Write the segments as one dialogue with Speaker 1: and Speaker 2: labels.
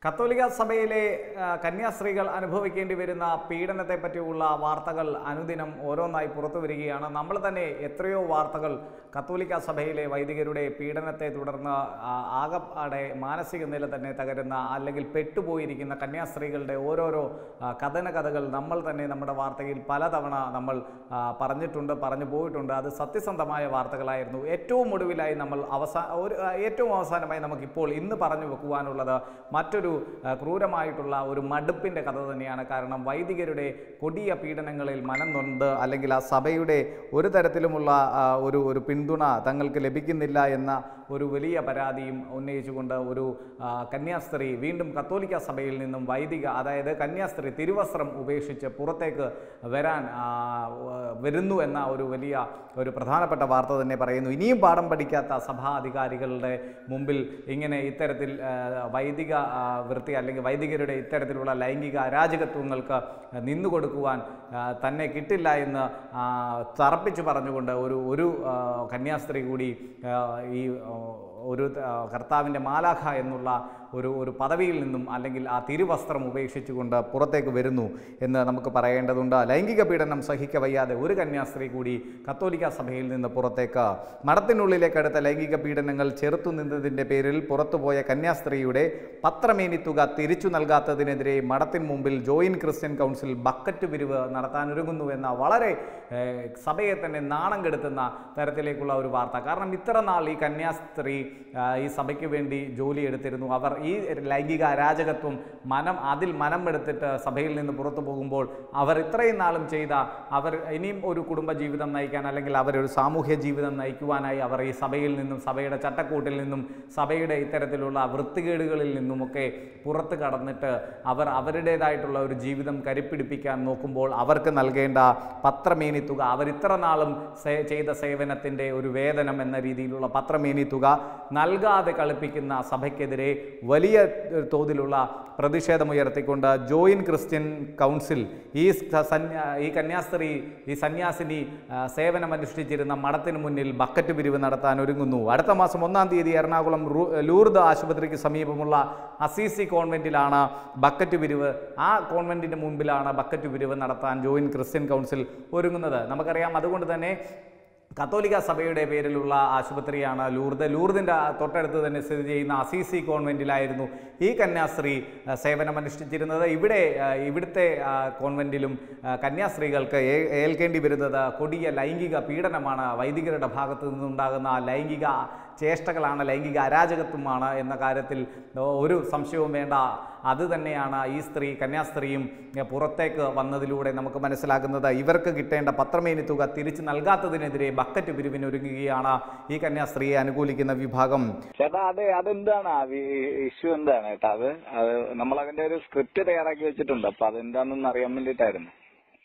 Speaker 1: കത്തോലിക്ക സഭയിലെ ആ, കന്യാസ്ത്രീകൾ അനുഭവിക്കേണ്ടി വരുന്ന പീഡനത്തെ പറ്റിയുള്ള വാർത്തകൾ അനുദിനം ഓരോന്നായി പുറത്തു വരികയാണ് നമ്മൾ തന്നെ എത്രയോ വാർത്തകൾ കത്തോലിക്ക സഭയിലെ വൈദികരുടെ പീഡനത്തെ തുടർന്ന് ആ, ആകപ്പാടെ മാനസിക നില തന്നെ തകരുന്ന അല്ലെങ്കിൽ പെട്ടുപോയിരിക്കുന്ന കന്യാസ്ത്രീകളുടെ ഓരോരോ ആ, കഥന കഥകൾ നമ്മൾ തന്നെ നമ്മുടെ വാർത്തയിൽ പലതവണ നമ്മൾ ആ, പറഞ്ഞിട്ടുണ്ട് പറഞ്ഞു പോയിട്ടുണ്ട് അത് സത്യസന്ധമായ വാർത്തകളായിരുന്നു ഏറ്റവും ഒടുവിലായി നമ്മൾ അവസാന ഒരു ആ, ഏറ്റവും അവസാനമായി നമുക്കിപ്പോൾ ഇന്ന് പറഞ്ഞു വെക്കുവാനുള്ളത് മറ്റൊരു ആ, ക്രൂരമായിട്ടുള്ള ഒരു മടുപ്പിൻ്റെ കഥ തന്നെയാണ് കാരണം വൈദികരുടെ കൊടിയ പീഡനങ്ങളിൽ മനം നൊന്ത് അല്ലെങ്കിൽ ആ സഭയുടെ ഒരു തരത്തിലുമുള്ള ആ, ഒരു ഒരു പിന്തുണ തങ്ങൾക്ക് ലഭിക്കുന്നില്ല എന്ന ഒരു വലിയ പരാതിയും ഉന്നയിച്ചുകൊണ്ട് ഒരു ആ, കന്യാസ്ത്രീ വീണ്ടും കത്തോലിക്ക സഭയിൽ നിന്നും വൈദിക അതായത് കന്യാസ്ത്രീ തിരുവസ്ത്രം ഉപേക്ഷിച്ച് പുറത്തേക്ക് വരാൻ ആ, വ- വരുന്നു എന്ന ഒരു വലിയ ഒരു പ്രധാനപ്പെട്ട വാർത്ത തന്നെ പറയുന്നു ഇനിയും പാഠം പഠിക്കാത്ത സഭാധികാരികളുടെ മുമ്പിൽ ഇങ്ങനെ ഇത്തരത്തിൽ ആ, വൈദിക ആ, വൃത്തി അല്ലെങ്കിൽ വൈദികരുടെ ഇത്തരത്തിലുള്ള ലൈംഗിക അരാജകത്വങ്ങൾക്ക് നിന്നുകൊടുക്കുവാൻ ആ, തന്നെ കിട്ടില്ല എന്ന് ആ, തറപ്പിച്ചു പറഞ്ഞുകൊണ്ട് ഒരു ഒരു ആ, കന്യാസ്ത്രീ കൂടി ആ, ഈ ആ, ഒരു ആ, കർത്താവിൻ്റെ മാലാഖ എന്നുള്ള ഒരു ഒരു പദവിയിൽ നിന്നും അല്ലെങ്കിൽ ആ തിരുവസ്ത്രം ഉപേക്ഷിച്ചുകൊണ്ട് പുറത്തേക്ക് വരുന്നു എന്ന് നമുക്ക് പറയേണ്ടതുണ്ട് ലൈംഗിക പീഡനം സഹിക്ക വയ്യാതെ ഒരു കന്യാസ്ത്രീ കൂടി കത്തോലിക്ക സഭയിൽ നിന്ന് പുറത്തേക്ക് മഠത്തിനുള്ളിലേക്ക് അടുത്ത ലൈംഗിക പീഡനങ്ങൾ ചെറുത്തു നിന്നതിൻ്റെ പേരിൽ പുറത്തുപോയ കന്യാസ്ത്രീയുടെ പത്രമേനി തുക തിരിച്ചു നൽകാത്തതിനെതിരെ മഠത്തിന് മുമ്പിൽ ജോയിൻ ക്രിസ്ത്യൻ കൗൺസിൽ ബക്കറ്റ് പിരിവ് നടത്താനൊരുങ്ങുന്നു എന്ന വളരെ ഏഹ്, സഭയെ തന്നെ നാണം കെടുത്തുന്ന തരത്തിലേക്കുള്ള ഒരു വാർത്ത കാരണം ഇത്ര നാൾ ഈ കന്യാസ്ത്രീ ആ, ഈ സഭയ്ക്ക് വേണ്ടി ജോലി എടുത്തിരുന്നു അവർ ഈ ലൈംഗിക അരാജകത്വം മനം അതിൽ മനം എടുത്തിട്ട് സഭയിൽ നിന്ന് പുറത്തു പോകുമ്പോൾ അവർ ഇത്രയും നാളും ചെയ്ത അവർ ഇനിയും ഒരു കുടുംബ ജീവിതം നയിക്കാൻ അല്ലെങ്കിൽ അവരൊരു സാമൂഹ്യ ജീവിതം നയിക്കുവാനായി അവർ ഈ സഭയിൽ നിന്നും സഭയുടെ ചട്ടക്കൂട്ടിൽ നിന്നും സഭയുടെ ഇത്തരത്തിലുള്ള വൃത്തികേടുകളിൽ നിന്നുമൊക്കെ പുറത്ത് കടന്നിട്ട് അവർ അവരുടേതായിട്ടുള്ള ഒരു ജീവിതം കരിപ്പിടിപ്പിക്കാൻ നോക്കുമ്പോൾ അവർക്ക് നൽകേണ്ട പത്രമേനി തുക അവർ ഇത്ര നാളും സേ- ചെയ്ത സേവനത്തിൻ്റെ ഒരു വേതനം എന്ന രീതിയിലുള്ള പത്രമേനി തുക നൽകാതെ കളിപ്പിക്കുന്ന സഭയ്ക്കെതിരെ വലിയ തോതിലുള്ള പ്രതിഷേധമുയർത്തിക്കൊണ്ട് ജോയിൻ ക്രിസ്ത്യൻ കൗൺസിൽ ഈ സ- സന്യാ ഈ കന്യാസ്ത്രീ ഈ സന്യാസിനി ആ, സേവനമനുഷ്ഠിച്ചിരുന്ന മഠത്തിന് മുന്നിൽ ബക്കറ്റ് പിരിവ് നടത്താൻ ഒരുങ്ങുന്നു അടുത്ത മാസം ഒന്നാം തീയതി എറണാകുളം റൂ- ലൂർദ് ആശുപത്രിക്ക് സമീപമുള്ള അസീസി കോൺവെന്റിലാണ് ബക്കറ്റ് പിരിവ് ആ കോൺവെന്റിന് മുമ്പിലാണ് ബക്കറ്റ് പിരിവ് നടത്താൻ ജോയിൻ ക്രിസ്ത്യൻ കൗൺസിൽ ഒരുങ്ങുന്നത് നമുക്കറിയാം അതുകൊണ്ട് തന്നെ കത്തോലിക്ക സഭയുടെ പേരിലുള്ള ആശുപത്രിയാണ് ലൂർദ് ലൂർദിൻ്റെ തൊട്ടടുത്ത് തന്നെ സ്ഥിതി ചെയ്യുന്ന അസീസി കോൺവെൻറ്റിലായിരുന്നു ഈ കന്യാസ്ത്രീ ആ, സേവനമനുഷ്ഠിച്ചിരുന്നത് ഇവിടെ ആ, ഇവിടുത്തെ ആ, കോൺവെൻറ്റിലും ആ, കന്യാസ്ത്രീകൾക്ക് ഏ- ഏൽക്കേണ്ടി വരുന്നത് കൊടിയ ലൈംഗിക പീഡനമാണ് വൈദികരുടെ ഭാഗത്തു നിന്നുണ്ടാകുന്ന ലൈംഗിക ചേഷ്ടകളാണ് ലൈംഗിക അരാജകത്വമാണ് എന്ന കാര്യത്തിൽ ഒരു സംശയവും വേണ്ട അത് തന്നെയാണ് ഈ സ്ത്രീ കന്യാസ്ത്രീയും എ, പുറത്തേക്ക് വന്നതിലൂടെ നമുക്ക് മനസ്സിലാക്കുന്നത് ഇവർക്ക് കിട്ടേണ്ട പത്രമേനി തുക തിരിച്ചു നൽകാത്തതിനെതിരെ ബക്കറ്റ് പിരിവിനൊരുങ്ങുകയാണ് ഈ കന്യാസ്ത്രീയെ അനുകൂലിക്കുന്ന വിഭാഗം
Speaker 2: ചേട്ടാ അത് അതെന്താണ് ആ ഇഷ്യൂ എന്താണ് ചേട്ടാ അത് അത് നമ്മൾ അതിന്റെ ഒരു സ്ക്രിപ്റ്റ് തയ്യാറാക്കി വെച്ചിട്ടുണ്ട് അപ്പൊ അതെന്താണെന്ന് അറിയാൻ വേണ്ടിയിട്ടായിരുന്നു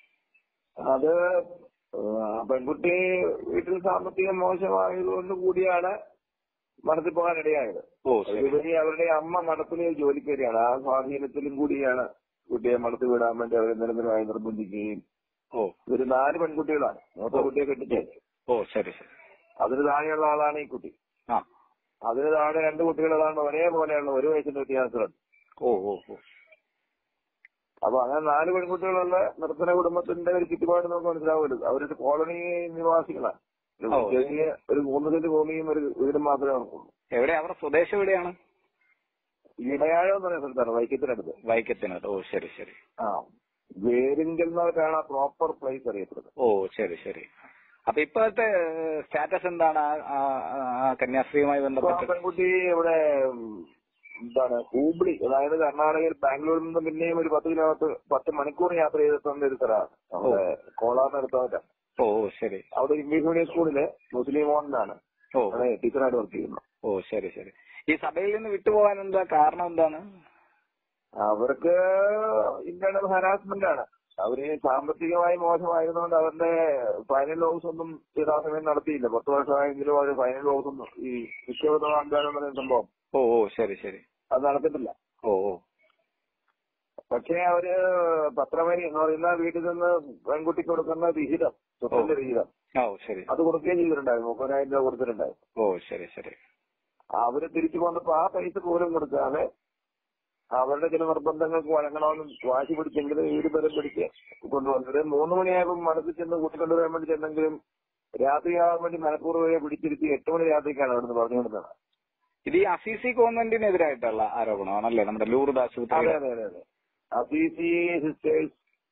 Speaker 3: അത് ആ പെൺകുട്ടി വീട്ടിൽ സാമ്പത്തികം മോശമായതുകൊണ്ട് കൂടിയാണ് മഠത്തിൽ പോകാൻ ഇടയായത്
Speaker 2: ഓ ശരി
Speaker 3: അതിലുപരി അവരുടെ അമ്മ മഠത്തിൽ ജോലിക്ക് വരികയാണ് ആ സ്വാധീനത്തിലും കൂടിയാണ് കുട്ടിയെ മഠത്തിൽ വിടാൻ വേണ്ടി അവരെ നിരന്തരമായി നിർബന്ധിക്കുകയും
Speaker 2: ഓ
Speaker 3: ഇവര് നാല് പെൺകുട്ടികളാണ് മൂത്ത കുട്ടിയെ കെട്ടിച്ചയച്ചു
Speaker 2: ഓ ശരി ശരി
Speaker 3: അതിന് താഴെയുള്ള ആളാണ് ഈ കുട്ടി
Speaker 2: ആ
Speaker 3: അതിന് താഴെ രണ്ട് കുട്ടികളാണ് ഒരേപോലെയുള്ള ഒരു വയസ്സിന്റെ വ്യത്യാസമുണ്ട്
Speaker 2: ഓ ഓ ഓ
Speaker 3: അപ്പൊ അങ്ങനെ നാല് പെൺകുട്ടികളുള്ള നിർത്തന കുടുംബത്തിന്റെ ഒരു ചുറ്റുപാട് നമുക്ക് മനസ്സിലാവുമല്ലോ അവരൊരു കോളനി നിവാസികളാണ് ഒരു
Speaker 2: ഓ.
Speaker 3: ചെറിയ ഒരു മൂന്ന് സെന്റ് ഭൂമിയും ഒരു വീടും മാത്രമേ അവർക്കുള്ളൂ
Speaker 2: എവിടെ അവരുടെ സ്വദേശം എവിടെയാണ്
Speaker 3: ഇടയാഴം എന്ന് പറയുന്ന സ്ഥലത്താണ് വൈക്കത്തിനടുത്ത്
Speaker 2: വൈക്കത്തിനകത്ത് ഓ ശരി ശരി
Speaker 3: ആ വേരിങ്കൽ എന്നവർക്കാണ് ആ പ്രോപ്പർ പ്ലേസ് അറിയപ്പെടുന്നത്
Speaker 2: ഓ ശരി ശരി അപ്പൊ ഇപ്പോഴത്തെ സ്റ്റാറ്റസ് എന്താണ് ആ- ആ- ആ കന്യാസ്ത്രീയുമായി
Speaker 3: അപ്പൊ ആ
Speaker 2: ബന്ധപ്പെട്ട്
Speaker 3: പെൺകുട്ടി ഇവിടെ ഉം, എന്താണ് ഹൂബ്ലി അതായത് കർണാടകയിൽ ബാംഗ്ലൂരിൽ നിന്ന് പിന്നെയും ഒരു പത്ത് കിലോമീറ്റർ പത്ത് മണിക്കൂർ യാത്ര ചെയ്തെത്തുന്ന ഒരു സ്ഥലമാണ് നമ്മുടെ കോളാറിനടുത്തായിട്ടാണ്
Speaker 2: ഓ ഓ ശരി
Speaker 3: അവിടെ ഒരു ഇംഗ്ലീഷ് മീഡിയം സ്കൂളില് മുസ്ലിം ഓണിലാണ്
Speaker 2: ഓ
Speaker 3: അവിടെ ടീച്ചറായിട്ട് വർക്ക് ചെയ്യുന്നു
Speaker 2: ഓ ശരി ശരി ഈ സഭയിൽ നിന്ന് വിട്ടുപോകാൻ എന്താ കാരണം എന്താണ്
Speaker 3: അവർക്ക് ഇന്റേണൽ ഹരാസ്മെന്റ് ആണ് അവര് സാമ്പത്തികമായി മോശമായിരുന്നുകൊണ്ട് അവരുടെ ഫൈനൽ ലോസ് ഒന്നും യഥാസമയം നടത്തിയില്ല പത്ത് വർഷമായെങ്കിലും അവർ ഫൈനൽ ലോസ് ഒന്നും ഈ നിക്ഷേപ വാഗ്ദാനം എന്ന് പറയുന്ന സംഭവം
Speaker 2: ഓ ഓ ശരി ശരി
Speaker 3: അത് നടത്തിയിട്ടില്ല
Speaker 2: ഓ ഓ
Speaker 3: പക്ഷേ അവര് പത്രമേനി എന്ന് പറയുന്ന വീട്ടിൽ നിന്ന് പെൺകുട്ടിക്ക് കൊടുക്കുന്ന വിഹിതം സ്വത്തിന്റെ വിഹിതം
Speaker 2: ഓ ശരി
Speaker 3: അത് കൊടുക്കുകയും ചെയ്തിട്ടുണ്ടായിരുന്നു മുപ്പതിനായിരം രൂപ കൊടുത്തിട്ടുണ്ടായിരുന്നു
Speaker 2: ഓ ശരി ശരി
Speaker 3: അവര് തിരിച്ചു വന്നപ്പോ ആ പൈസ പോലും കൊടുക്കാതെ അവരുടെ ചില നിർബന്ധങ്ങൾക്ക് വഴങ്ങണമെന്നും വാശി പിടിച്ചെങ്കിലും വീട് ബലം പിടിച്ച് കൊണ്ടുവന്നു ഒരു മൂന്ന് മണിയായപ്പോൾ മനസ്സിൽ ചെന്ന് കൂട്ടിക്കൊണ്ടുവരാൻ വേണ്ടി ചെന്നെങ്കിലും രാത്രിയാവാൻ വേണ്ടി മനഃപൂർവ്വം പിടിച്ചിരുത്തി എട്ട് മണി രാത്രിക്കാണ് അവിടുന്ന് പറഞ്ഞുകൊടുത്തത്
Speaker 2: ഇത് ഈ അസീസി കോൺവെന്റിനെതിരായിട്ടുള്ള ആരോപണമാണല്ലേ നമ്മുടെ ലൂർദ്
Speaker 3: അതെ
Speaker 2: ആശുപത്രി
Speaker 3: അതെ അതെ അതെ Assisi Sisters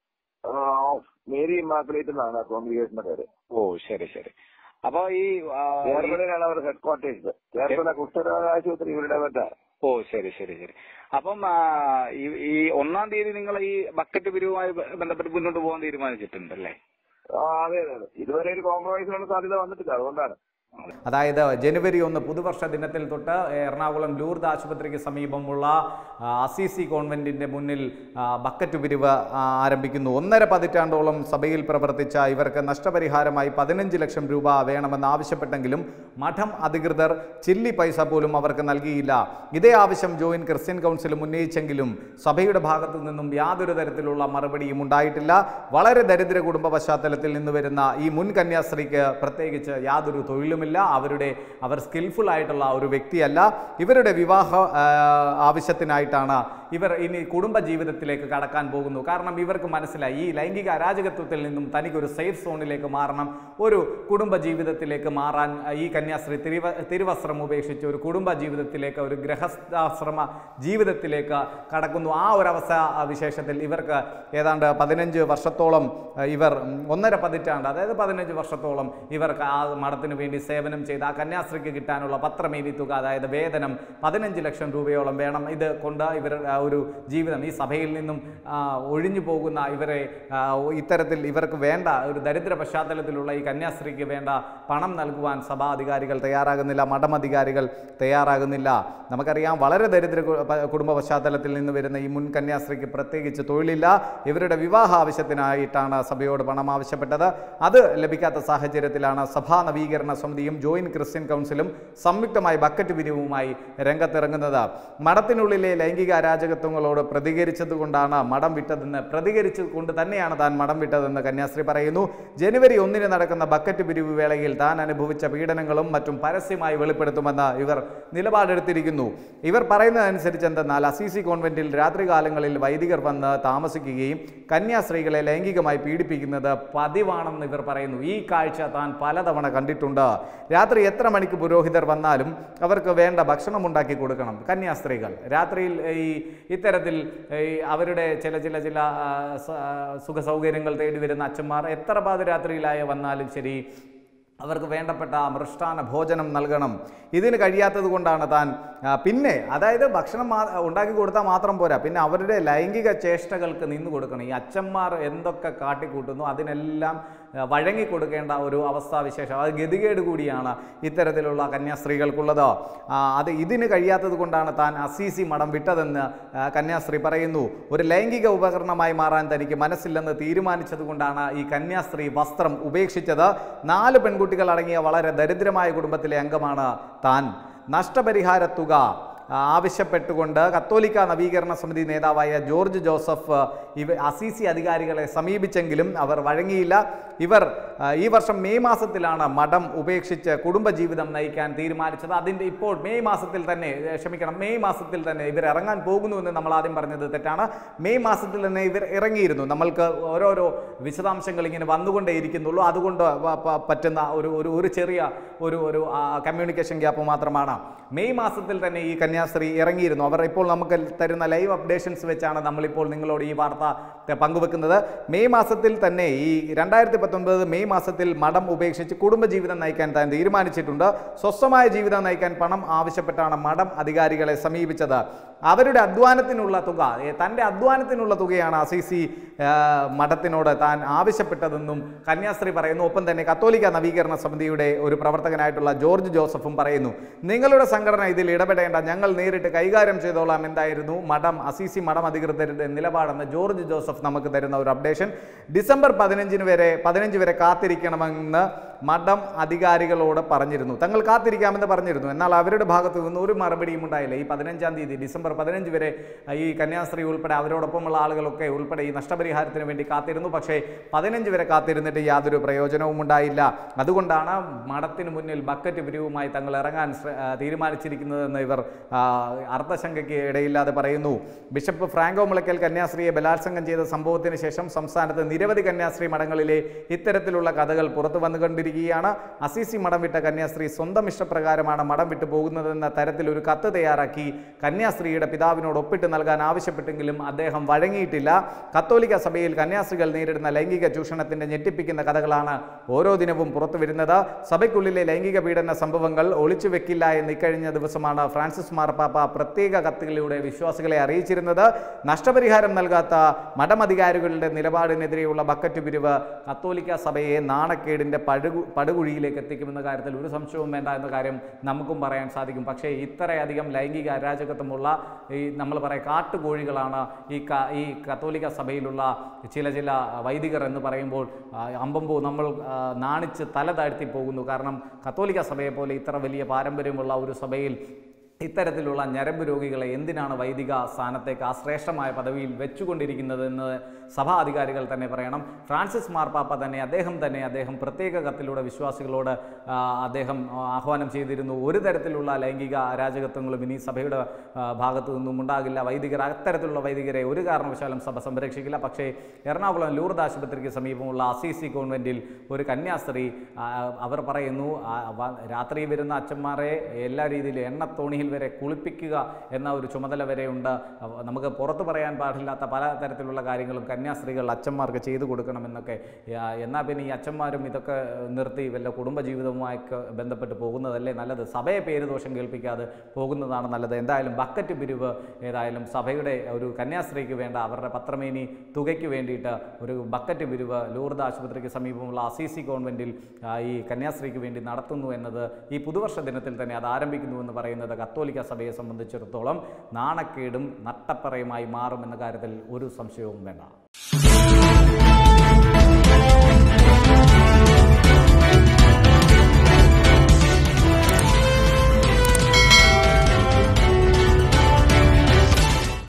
Speaker 3: of Mary Immaculate എന്നാണ് ആ കോൺഗ്രിഗേഷന്റെ പേര്
Speaker 2: ഓ ശരി ശരി അപ്പൊ ഈ ആ, ഈ-
Speaker 3: ചേർത്തലയിലാണ് അവരുടെ ഹെഡ് ക്വാർട്ടേഴ്സ് ചേർത്തല കുഷ്ഠരോഗ ആശുപത്രി ഇവരുടെ മറ്റാ
Speaker 2: ഓ ശരി ശരി ശരി അപ്പം ആ, ഈ ഈ ഒന്നാം തീയതി നിങ്ങൾ ഈ ബക്കറ്റ് പിരിവുമായി ബ- ബന്ധപ്പെട്ട് മുന്നോട്ട് പോകാൻ തീരുമാനിച്ചിട്ടുണ്ടല്ലേ
Speaker 3: ആ അതെ അതെ അതെ ഇതുവരെ ഒരു കോംപ്രമൈസിനുള്ള സാധ്യത വന്നിട്ടില്ല അതുകൊണ്ടാണ്
Speaker 1: അതായത് ജനുവരി ഒന്ന് പുതുവർഷ ദിനത്തിൽ തൊട്ട് എറണാകുളം ലൂർദ് ആശുപത്രിക്ക് സമീപമുള്ള ആ, അസീസി കോൺവെന്റിന്റെ മുന്നിൽ ആ, ബക്കറ്റ് പിരിവ് ആ, ആരംഭിക്കുന്നു ഒന്നര പതിറ്റാണ്ടോളം സഭയിൽ പ്രവർത്തിച്ച ഇവർക്ക് നഷ്ടപരിഹാരമായി പതിനഞ്ച് ലക്ഷം രൂപ വേണമെന്ന് ആവശ്യപ്പെട്ടെങ്കിലും മഠം അധികൃതർ ചില്ലി പൈസ പോലും അവർക്ക് നൽകിയില്ല ഇതേ ആവശ്യം ജോയിന്റ് ക്രിസ്ത്യൻ കൗൺസിലും ഉന്നയിച്ചെങ്കിലും സഭയുടെ ഭാഗത്തു നിന്നും യാതൊരു തരത്തിലുള്ള മറുപടിയും ഉണ്ടായിട്ടില്ല വളരെ ദരിദ്ര കുടുംബ പശ്ചാത്തലത്തിൽ നിന്ന് വരുന്ന ഈ മുൻ കന്യാസ്ത്രീക്ക് പ്രത്യേകിച്ച് യാതൊരു തൊഴിലുമില്ല അവരുടെ അവർ സ്കിൽഫുൾ ആയിട്ടുള്ള ഒരു വ്യക്തിയല്ല ഇവരുടെ വിവാഹ ആ, ആവശ്യത്തിനായിട്ടാണ് ഇവർ ഇനി കുടുംബ ജീവിതത്തിലേക്ക് കടക്കാൻ പോകുന്നു കാരണം ഇവർക്ക് മനസ്സിലായി ഈ ലൈംഗിക അരാജകത്വത്തിൽ നിന്നും തനിക്കൊരു സേഫ് സോണിലേക്ക് മാറണം ഒരു കുടുംബ ജീവിതത്തിലേക്ക് മാറാൻ ആ, ഈ കന്യാസ്ത്രീ തിരുവ തിരുവസ്ത്രം ഉപേക്ഷിച്ച് ഒരു കുടുംബ ജീവിതത്തിലേക്ക് ഒരു ഗൃഹസ്ഥാശ്രമ ജീവിതത്തിലേക്ക് കടക്കുന്നു ആ ഒരു അവസ്ഥ ആ, വിശേഷത്തിൽ ഇവർക്ക് ഏതാണ്ട് പതിനഞ്ച് വർഷത്തോളം ആ, ഇവർ ഉം, ഒന്നര പതിറ്റാണ്ട് അതായത് പതിനഞ്ച് വർഷത്തോളം ഇവർക്ക് ആ മഠത്തിന് വേണ്ടി സേവനം ചെയ്ത് ആ കന്യാസ്ത്രീക്ക് കിട്ടാനുള്ള പത്രമേലി തുക അതായത് വേതനം പതിനഞ്ച് ലക്ഷം രൂപയോളം വേണം ഇത് കൊണ്ട് ഇവർ ആ, ഒരു ജീവിതം ഈ സഭയിൽ നിന്നും ആ, ഒഴിഞ്ഞു പോകുന്ന ഇവരെ ആ, ഇത്തരത്തിൽ ഇവർക്ക് വേണ്ട ഒരു ദരിദ്ര പശ്ചാത്തലത്തിലുള്ള ഈ കന്യാസ്ത്രീക്ക് വേണ്ട പണം നൽകുവാൻ സഭാ അധികാരികൾ തയ്യാറാകുന്നില്ല മഠമധികാരികൾ തയ്യാറാകുന്നില്ല നമുക്കറിയാം വളരെ ദരിദ്ര കു- പ- കുടുംബ പശ്ചാത്തലത്തിൽ നിന്ന് വരുന്ന ഈ മുൻ കന്യാസ്ത്രീക്ക് പ്രത്യേകിച്ച് തൊഴിലില്ല ഇവരുടെ വിവാഹ ആവശ്യത്തിനായിട്ടാണ് സഭയോട് പണം ആവശ്യപ്പെട്ടത് അത് ലഭിക്കാത്ത സാഹചര്യത്തിലാണ് സഭാ നവീകരണ സമിതിയും ജോയിന്റ് ക്രിസ്ത്യൻ കൗൺസിലും സംയുക്തമായി ബക്കറ്റ് പിരിവുമായി രംഗത്തിറങ്ങുന്നത് മഠത്തിനുള്ളിലെ ലൈംഗിക അരാജകത്വങ്ങളോട് പ്രതികരിച്ചതുകൊണ്ടാണ് മഠം വിട്ടതെന്ന് പ്രതികരിച്ചുകൊണ്ട് തന്നെയാണ് താൻ മഠം വിട്ടതെന്ന് കന്യാസ്ത്രീ പറയുന്നു ജനുവരി ഒന്നിന് നടക്കുന്ന ബക്കറ്റ് പിരിവ് വേളയിൽ താൻ അനുഭവിച്ച പീഡനങ്ങളും മറ്റും പരസ്യമായി വെളിപ്പെടുത്തുമെന്ന് ഇവർ നിലപാടെടുത്തിരിക്കുന്നു ഇവർ പറയുന്നതനുസരിച്ച് എന്തെന്നാൽ അസീസി കോൺവെന്റിൽ രാത്രികാലങ്ങളിൽ വൈദികർ വന്ന് താമസിക്കുകയും കന്യാസ്ത്രീകളെ ലൈംഗികമായി പീഡിപ്പിക്കുന്നത് പതിവാണെന്ന് ഇവർ പറയുന്നു ഈ കാഴ്ച താൻ പലതവണ കണ്ടിട്ടുണ്ട് രാത്രി എത്ര മണിക്ക് പുരോഹിതർ വന്നാലും അവർക്ക് വേണ്ട ഭക്ഷണം ഉണ്ടാക്കി കൊടുക്കണം കന്യാസ്ത്രീകൾ രാത്രിയിൽ ഈ ഇത്തരത്തിൽ ഈ അവരുടെ ചില ചില ചില ആ, സ- ആ, സുഖ സൗകര്യങ്ങൾ തേടി വരുന്ന അച്ഛന്മാർ എത്ര പാതിരാത്രിയിലായ വന്നാലും ശരി അവർക്ക് വേണ്ടപ്പെട്ട മൃഷ്ടാന ഭോജനം നൽകണം ഇതിന് കഴിയാത്തത് കൊണ്ടാണ് താൻ ആ, പിന്നെ അതായത് ഭക്ഷണം മാ ഉണ്ടാക്കി കൊടുത്താൽ മാത്രം പോരാ പിന്നെ അവരുടെ ലൈംഗിക ചേഷ്ടകൾക്ക് നിന്ന് കൊടുക്കണം ഈ അച്ഛന്മാർ എന്തൊക്കെ കാട്ടിക്കൂട്ടുന്നു അതിനെല്ലാം ആ, വഴങ്ങി കൊടുക്കേണ്ട ഒരു അവസ്ഥാവിശേഷം അത് ഗതികേട് കൂടിയാണ് ഇത്തരത്തിലുള്ള കന്യാസ്ത്രീകൾക്കുള്ളത് ആ, അത് ഇതിന് കഴിയാത്തത് കൊണ്ടാണ് താൻ അസീസി മഠം വിട്ടതെന്ന് ആ, കന്യാസ്ത്രീ പറയുന്നു ഒരു ലൈംഗിക ഉപകരണമായി മാറാൻ തനിക്ക് മനസ്സില്ലെന്ന് തീരുമാനിച്ചത് കൊണ്ടാണ് ഈ കന്യാസ്ത്രീ വസ്ത്രം ഉപേക്ഷിച്ചത് നാല് പെൺകുട്ടികൾ അടങ്ങിയ വളരെ ദരിദ്രമായ കുടുംബത്തിലെ അംഗമാണ് താൻ നഷ്ടപരിഹാര തുക ആ, ആവശ്യപ്പെട്ടുകൊണ്ട് കത്തോലിക്ക നവീകരണ സമിതി നേതാവായ ജോർജ് ജോസഫ് ഇവ അസീസി അധികാരികളെ സമീപിച്ചെങ്കിലും അവർ വഴങ്ങിയില്ല ഇവർ ആ, ഈ വർഷം മെയ് മാസത്തിലാണ് മഠം ഉപേക്ഷിച്ച് കുടുംബജീവിതം നയിക്കാൻ തീരുമാനിച്ചത് അതിൻ്റെ ഇപ്പോൾ മെയ് മാസത്തിൽ തന്നെ ഏ, ക്ഷമിക്കണം മെയ് മാസത്തിൽ തന്നെ ഇവർ ഇറങ്ങാൻ പോകുന്നു എന്ന് നമ്മൾ ആദ്യം പറഞ്ഞത് തെറ്റാണ് മെയ് മാസത്തിൽ തന്നെ ഇവർ ഇറങ്ങിയിരുന്നു നമ്മൾക്ക് ഓരോരോ വിശദാംശങ്ങൾ ഇങ്ങനെ വന്നുകൊണ്ടേയിരിക്കുന്നുള്ളൂ അതുകൊണ്ട് വ- പ- പറ്റുന്ന ഒരു ഒരു ഒരു ചെറിയ ഒരു ഒരു കമ്മ്യൂണിക്കേഷൻ ഗ്യാപ്പ് മാത്രമാണ് മെയ് മാസത്തിൽ തന്നെ ഈ കന്യാസ്ത്രീ ഇറങ്ങിയിരുന്നു അവർ ഇപ്പോൾ നമുക്ക് തരുന്ന ലൈവ് അപ്ഡേഷൻസ് വെച്ചാണ് നമ്മളിപ്പോൾ നിങ്ങളോട് ഈ വാർത്ത ത- പങ്കുവെക്കുന്നത് മെയ് മാസത്തിൽ തന്നെ ഈ രണ്ടായിരത്തി പത്തൊൻപത് മെയ് മാസത്തിൽ മഠം ഉപേക്ഷിച്ച് കുടുംബജീവിതം നയിക്കാൻ താൻ തീരുമാനിച്ചിട്ടുണ്ട് സ്വസ്ഥമായ ജീവിതം നയിക്കാൻ പണം ആവശ്യപ്പെട്ടാണ് മഠം അധികാരികളെ സമീപിച്ചത് അവരുടെ അധ്വാനത്തിനുള്ള തുക ഏ, തൻ്റെ അധ്വാനത്തിനുള്ള തുകയാണ് അസീസി ആ, മഠത്തിനോട് താൻ ആവശ്യപ്പെട്ടതെന്നും കന്യാസ്ത്രീ പറയുന്നു ഒപ്പം തന്നെ കത്തോലിക്ക നവീകരണ സമിതിയുടെ ഒരു പ്രവർത്തകനായിട്ടുള്ള ജോർജ് ജോസഫും പറയുന്നു നിങ്ങളുടെ സംഘടന ഇതിൽ ഇടപെടേണ്ട ഞങ്ങൾ നേരിട്ട് കൈകാര്യം ചെയ്തോളാം എന്തായിരുന്നു മഠം അസീസി മഠം അധികൃതരുടെ നിലപാടെന്ന് ജോർജ് ജോസഫ് നമുക്ക് തരുന്ന ഒരു അപ്ഡേഷൻ ഡിസംബർ പതിനഞ്ചിന് വരെ പതിനഞ്ച് വരെ കാത്തിരിക്കണമെന്ന് മഠം അധികാരികളോട് പറഞ്ഞിരുന്നു തങ്ങൾ കാത്തിരിക്കാമെന്ന് പറഞ്ഞിരുന്നു എന്നാൽ അവരുടെ ഭാഗത്തു നിന്ന് ഒരു മറുപടിയും ഉണ്ടായില്ല ഈ പതിനഞ്ചാം തീയതി ഡിസംബർ പതിനഞ്ച് വരെ ഈ കന്യാസ്ത്രീ ഉൾപ്പെടെ അവരോടൊപ്പമുള്ള ആളുകളൊക്കെ ഉൾപ്പെടെ ഈ നഷ്ടപരിഹാരത്തിന് വേണ്ടി കാത്തിരുന്നു പക്ഷേ പതിനഞ്ച് വരെ കാത്തിരുന്നിട്ട് യാതൊരു പ്രയോജനവും ഉണ്ടായില്ല അതുകൊണ്ടാണ് മഠത്തിന് മുന്നിൽ ബക്കറ്റ് പിരിവുമായി തങ്ങൾ ഇറങ്ങാൻ ശ്ര- ആ, തീരുമാനിച്ചിരിക്കുന്നതെന്ന് ഇവർ ആ, അർത്ഥശങ്കയ്ക്ക് ഇടയില്ലാതെ പറയുന്നു ബിഷപ്പ് ഫ്രാങ്കോ മുളയ്ക്കൽ കന്യാസ്ത്രീയെ ബലാത്സംഗം ചെയ്ത സംഭവത്തിന് ശേഷം സംസ്ഥാനത്ത് നിരവധി കന്യാസ്ത്രീ മഠങ്ങളിലെ ഇത്തരത്തിലുള്ള കഥകൾ പുറത്തു വന്നുകൊണ്ടിരിക്കുകയാണ് അസീസി മഠം വിട്ട കന്യാസ്ത്രീ സ്വന്തം ഇഷ്ടപ്രകാരമാണ് മഠം വിട്ടു പോകുന്നതെന്ന തരത്തിൽ ഒരു കത്ത് തയ്യാറാക്കി കന്യാസ്ത്രീയുടെ പിതാവിനോട് ഒപ്പിട്ട് നൽകാൻ ആവശ്യപ്പെട്ടെങ്കിലും അദ്ദേഹം വഴങ്ങിയിട്ടില്ല കത്തോലിക്ക സഭയിൽ കന്യാസ്ത്രീകൾ നേരിടുന്ന ലൈംഗിക ചൂഷണത്തിന്റെ ഞെട്ടിപ്പിക്കുന്ന കഥകളാണ് ഓരോ ദിനവും പുറത്തു വരുന്നത് സഭയ്ക്കുള്ളിലെ ലൈംഗിക പീഡന സംഭവങ്ങൾ ഒളിച്ചു വെക്കില്ല എന്ന് ഇക്കഴിഞ്ഞ ദിവസമാണ് ഫ്രാൻസിസ് മാർപ്പാപ്പ പ്രത്യേക കത്തുകളിലൂടെ വിശ്വാസികളെ അറിയിച്ചിരുന്നത് നഷ്ടപരിഹാരം നൽകാത്ത മഠമധികാരികളുടെ നിലപാടിനെതിരെയുള്ള ബക്കറ്റ് പിരിവ് കത്തോലിക്ക സഭയെ നാണക്കേടിന്റെ പടുകു പടുകുഴിയിലേക്ക് എത്തിക്കുമെന്ന കാര്യത്തിൽ ഒരു സംശയവും വേണ്ട എന്ന കാര്യം നമുക്കും പറയാൻ സാധിക്കും പക്ഷേ ഇത്രയധികം ലൈംഗിക അരാജകത്വമുള്ള ഈ നമ്മൾ പറയാം കാട്ടുകോഴികളാണ് ഈ ക- ഈ കത്തോലിക്ക സഭയിലുള്ള ചില ചില വൈദികർ എന്ന് പറയുമ്പോൾ ആ, അമ്പമ്പോ നമ്മൾ ആ, നാണിച്ച് തല താഴ്ത്തി പോകുന്നു കാരണം കത്തോലിക്ക സഭയെ പോലെ ഇത്ര വലിയ പാരമ്പര്യമുള്ള ഒരു സഭയിൽ ഇത്തരത്തിലുള്ള ഞരമ്പ് രോഗികളെ എന്തിനാണ് വൈദിക സ്ഥാനത്തേക്ക് ആ ശ്രേഷ്ഠമായ പദവിയിൽ വെച്ചുകൊണ്ടിരിക്കുന്നതെന്ന് സഭാ അധികാരികൾ തന്നെ പറയണം ഫ്രാൻസിസ് മാർപ്പാപ്പ തന്നെ അദ്ദേഹം തന്നെ അദ്ദേഹം പ്രത്യേക കത്തിലൂടെ വിശ്വാസികളോട് ആ, അദ്ദേഹം ആഹ്വാനം ചെയ്തിരുന്നു ഒരു തരത്തിലുള്ള ലൈംഗിക അരാജകത്വങ്ങളും ഇനി സഭയുടെ ആ, ഭാഗത്തു നിന്നും ഉണ്ടാകില്ല വൈദികർ അത്തരത്തിലുള്ള വൈദികരെ ഒരു കാരണവശാലും സഭ സംരക്ഷിക്കില്ല പക്ഷേ എറണാകുളം ലൂർദ് ആശുപത്രിക്ക് സമീപമുള്ള അസീസി കോൺവെന്റിൽ ഒരു കന്യാസ്ത്രീ ആ, അവർ പറയുന്നു ആ, വ- രാത്രി വരുന്ന അച്ഛന്മാരെ എല്ലാ രീതിയിലും എണ്ണത്തോണിയിൽ വരെ കുളിപ്പിക്കുക എന്ന ഒരു ചുമതല വരെ ഉണ്ട് അവ- നമുക്ക് പുറത്തു പറയാൻ പാടില്ലാത്ത പല തരത്തിലുള്ള കാര്യങ്ങളും കന്യാസ്ത്രീകൾ അച്ഛന്മാർക്ക് ചെയ്തു കൊടുക്കണമെന്നൊക്കെ യാ- എന്നാൽ പിന്നെ ഈ അച്ഛന്മാരും ഇതൊക്കെ നിർത്തി വല്ല കുടുംബജീവിതവുമായി ബന്ധപ്പെട്ട് പോകുന്നതല്ലേ നല്ലത് സഭയെ പേര് ദോഷം കേൾപ്പിക്കാതെ പോകുന്നതാണ് നല്ലത് എന്തായാലും ബക്കറ്റ് പിരിവ് ഏതായാലും സഭയുടെ ഒരു കന്യാസ്ത്രീക്ക് വേണ്ട അവരുടെ പത്രമേനി തുകയ്ക്ക് വേണ്ടിയിട്ട് ഒരു ബക്കറ്റ് പിരിവ് ലൂർദ് ആശുപത്രിക്ക് സമീപമുള്ള അസീസി കോൺവെന്റിൽ ആ, ഈ കന്യാസ്ത്രീക്ക് വേണ്ടി നടത്തുന്നു എന്നത് ഈ പുതുവർഷ ദിനത്തിൽ തന്നെ അത് ആരംഭിക്കുന്നു എന്ന് പറയുന്നത് കത്തോലിക്ക സഭയെ സംബന്ധിച്ചിടത്തോളം നാണക്കേടും നട്ടപ്പറയുമായി മാറുമെന്ന കാര്യത്തിൽ ഒരു സംശയവും വേണ്ട